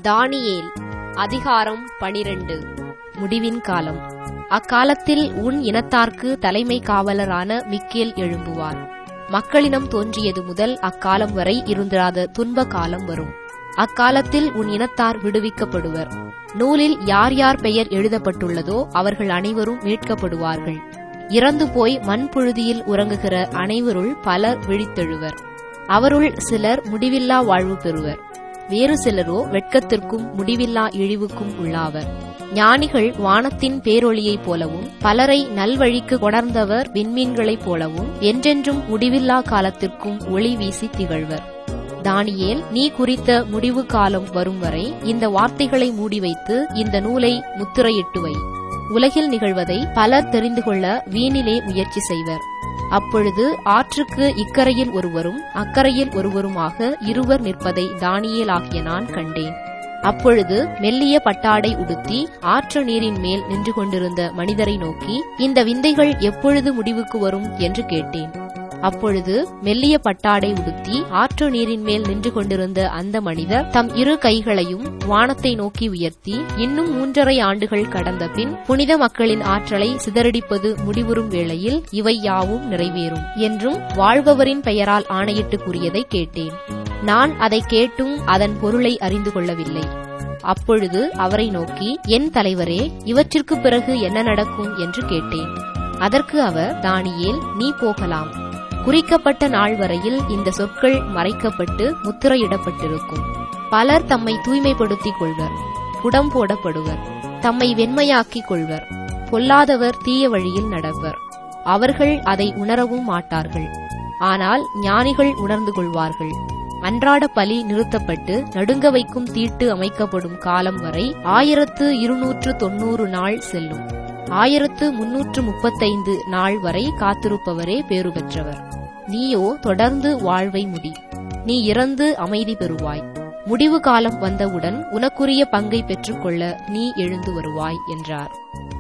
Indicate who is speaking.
Speaker 1: தானியேல் அதிகாரம் பனிரெண்டு முடிவின் காலம் அக்காலத்தில் உன் இனத்தார்க்கு தலைமை காவலரான மிக்கேல் எழும்புவார் மக்களினம் தோன்றியது முதல் அக்காலம் வரை இருந்திராத துன்ப காலம் வரும் அக்காலத்தில் உன் இனத்தார் விடுவிக்கப்படுவர் நூலில் யார் யார் பெயர் எழுதப்பட்டுள்ளதோ அவர்கள் அனைவரும் மீட்கப்படுவார்கள் இறந்து போய் மண்புழுதியில் உறங்குகிற அனைவருள் பலர் விழித்தெழுவர் அவருள் சிலர் முடிவில்லா வாழ்வு பெறுவர் வேறு சிலரோ வெட்கத்திற்கும் முடிவில்லா இழிவுக்கும் உள்ளாவர் ஞானிகள் வானத்தின் பேரொளியைப் போலவும் பலரை நல்வழிக்கு கொணர்ந்தவர் விண்மீன்களைப் போலவும் என்றென்றும் முடிவில்லா காலத்திற்கும் ஒளி வீசி திகழ்வர் தானியேல் நீ குறித்த முடிவு காலம் வரும் வரை இந்த வார்த்தைகளை மூடி வைத்து இந்த நூலை முத்திரையிட்டு வை உலகில் நிகழ்வதை பலர் தெரிந்து கொள்ள வீணிலே முயற்சி செய்வர் அப்பொழுது ஆற்றுக்கு இக்கரையில் ஒருவரும் அக்கரையில் ஒருவருமாக இருவர் நிற்பதை தானியேல் ஆகிய நான் கண்டேன் அப்பொழுது மெல்லிய பட்டாடை உடுத்தி ஆற்று நீரின் மேல் நின்று கொண்டிருந்த மனிதரை நோக்கி இந்த விந்தைகள் எப்பொழுது முடிவுக்கு வரும் என்று கேட்டேன் அப்பொழுது மெல்லிய பட்டாடை உடுத்தி ஆற்று நீரின் மேல் நின்று கொண்டிருந்த அந்த மனிதர் தம் இரு கைகளையும் வானத்தை நோக்கி உயர்த்தி இன்னும் மூன்றரை ஆண்டுகள் கடந்த பின் புனித மக்களின் ஆற்றலை சிதறடிப்பது முடிவுறும் வேளையில் இவை யாவும் நிறைவேறும் என்றும் வாழ்பவரின் பெயரால் ஆணையிட்டு கூறியதை கேட்டேன் நான் அதை கேட்டும் அதன் பொருளை அறிந்து கொள்ளவில்லை அப்பொழுது அவரை நோக்கி என் தலைவரே இவற்றிற்கு பிறகு என்ன நடக்கும் என்று கேட்டேன் அதற்கு அவர் தானியேல் நீ போகலாம் குறிக்கப்பட்ட நாள் வரையில் இந்த சொற்கள் மறைக்கப்பட்டு முத்திரையிடப்பட்டிருக்கும் பலர் தம்மை தூய்மைப்படுத்திக் கொள்வர் புடம் போடப்படுவர் தம்மை வெண்மையாக்கிக் கொள்வர் பொல்லாதவர் தீய வழியில் நடவர் அவர்கள் அதை உணரவும் மாட்டார்கள் ஆனால் ஞானிகள் உணர்ந்து கொள்வார்கள் அன்றாட பலி நிறுத்தப்பட்டு நடுங்க வைக்கும் தீட்டு அமைக்கப்படும் காலம் வரை ஆயிரத்து இருநூற்று தொன்னூறு நாள் செல்லும் ஆயிரத்து முன்னூற்று முப்பத்தைந்து நாள் வரை காத்திருப்பவரே பேறு பெற்றவர் நீயோ தொடர்ந்து வாழ்வை முடி நீ இறந்து அமைதி பெறுவாய் முடிவு காலம் வந்தவுடன் உனக்குரிய பங்கை பெற்றுக்கொள்ள நீ எழுந்து வருவாய் என்றார்